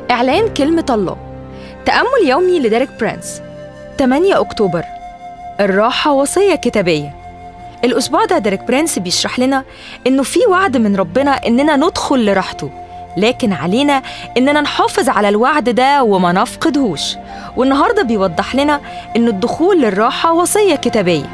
إعلان كلمة الله تأمل يومي لديريك برانس 8 أكتوبر الراحة وصية كتابية الأسبوع ده ديريك برانس بيشرح لنا إنه في وعد من ربنا إننا ندخل لراحته لكن علينا إننا نحافظ على الوعد ده وما نفقدهوش والنهاردة بيوضح لنا إن الدخول للراحة وصية كتابية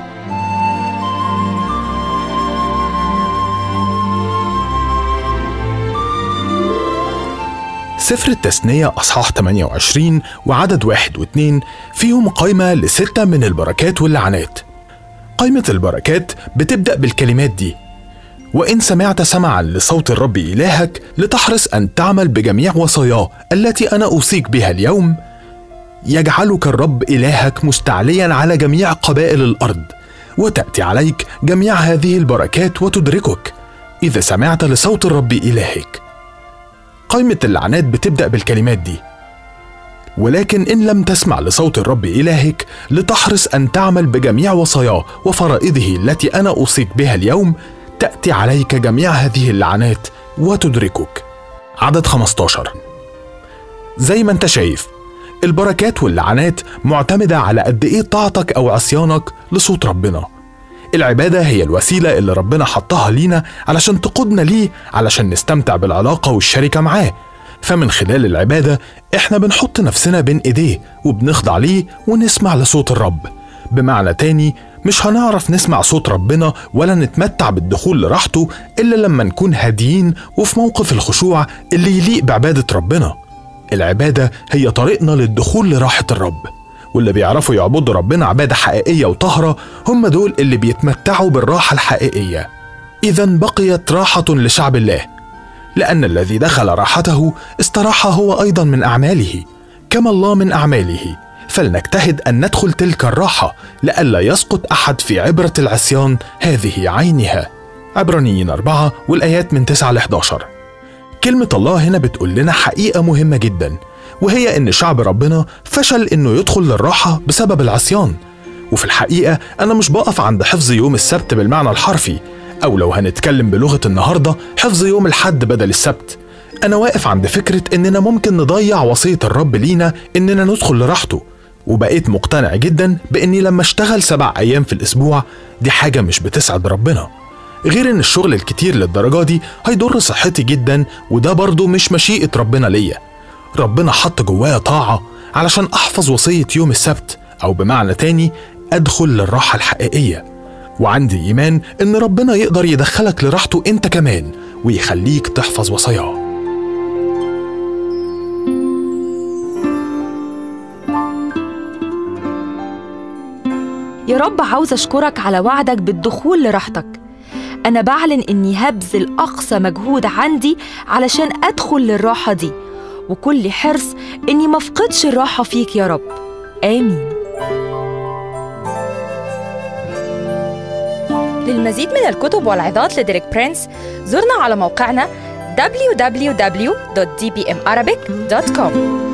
سفر التثنية أصحاح 28 وعدد واحد واثنين فيهم قائمة لستة من البركات واللعنات قائمة البركات بتبدأ بالكلمات دي وإن سمعت سمعا لصوت الرب إلهك لتحرص أن تعمل بجميع وصاياه التي أنا أوصيك بها اليوم يجعلك الرب إلهك مستعليا على جميع قبائل الأرض وتأتي عليك جميع هذه البركات وتدركك إذا سمعت لصوت الرب إلهك قائمة اللعنات بتبدأ بالكلمات دي ولكن إن لم تسمع لصوت الرب إلهك لتحرص أن تعمل بجميع وصاياه وفرائضه التي أنا أوصيك بها اليوم تأتي عليك جميع هذه اللعنات وتدركك عدد 15 زي ما انت شايف البركات واللعنات معتمدة على قد إيه طاعتك أو عصيانك لصوت ربنا العبادة هي الوسيلة اللي ربنا حطها لينا علشان تقودنا ليه علشان نستمتع بالعلاقة والشركة معاه فمن خلال العبادة احنا بنحط نفسنا بين ايديه وبنخضع ليه ونسمع لصوت الرب بمعنى تاني مش هنعرف نسمع صوت ربنا ولا نتمتع بالدخول لراحته إلا لما نكون هاديين وفي موقف الخشوع اللي يليق بعبادة ربنا العبادة هي طريقنا للدخول لراحة الرب واللي بيعرفوا يعبدوا ربنا عبادة حقيقية وطهرة هم دول اللي بيتمتعوا بالراحة الحقيقية إذا بقيت راحة لشعب الله لأن الذي دخل راحته استراح هو أيضا من أعماله كما الله من أعماله فلنجتهد أن ندخل تلك الراحة لئلا يسقط أحد في عبرة العصيان هذه عينها عبرانيين أربعة والآيات من 9 ل 11 كلمة الله هنا بتقول لنا حقيقة مهمة جدا وهي إن شعب ربنا فشل إنه يدخل للراحة بسبب العصيان وفي الحقيقة أنا مش بقف عند حفظ يوم السبت بالمعنى الحرفي أو لو هنتكلم بلغة النهاردة حفظ يوم الحد بدل السبت أنا واقف عند فكرة إننا ممكن نضيع وصية الرب لينا إننا ندخل لراحته وبقيت مقتنع جدا بإني لما اشتغل سبع أيام في الأسبوع دي حاجة مش بتسعد ربنا غير إن الشغل الكتير للدرجة دي هيضر صحتي جدا وده برضه مش مشيئة ربنا ليا ربنا حط جوايا طاعة علشان أحفظ وصية يوم السبت أو بمعنى تاني أدخل للراحة الحقيقية وعندي إيمان إن ربنا يقدر يدخلك لراحته أنت كمان ويخليك تحفظ وصاياه يا رب عاوز أشكرك على وعدك بالدخول لراحتك أنا بعلن إني هبذل أقصى مجهود عندي علشان أدخل للراحة دي وكل حرص إني مفقدش الراحة فيك يا رب آمين للمزيد من الكتب والعظات لديريك برينس زورنا على موقعنا www.dbmarabic.com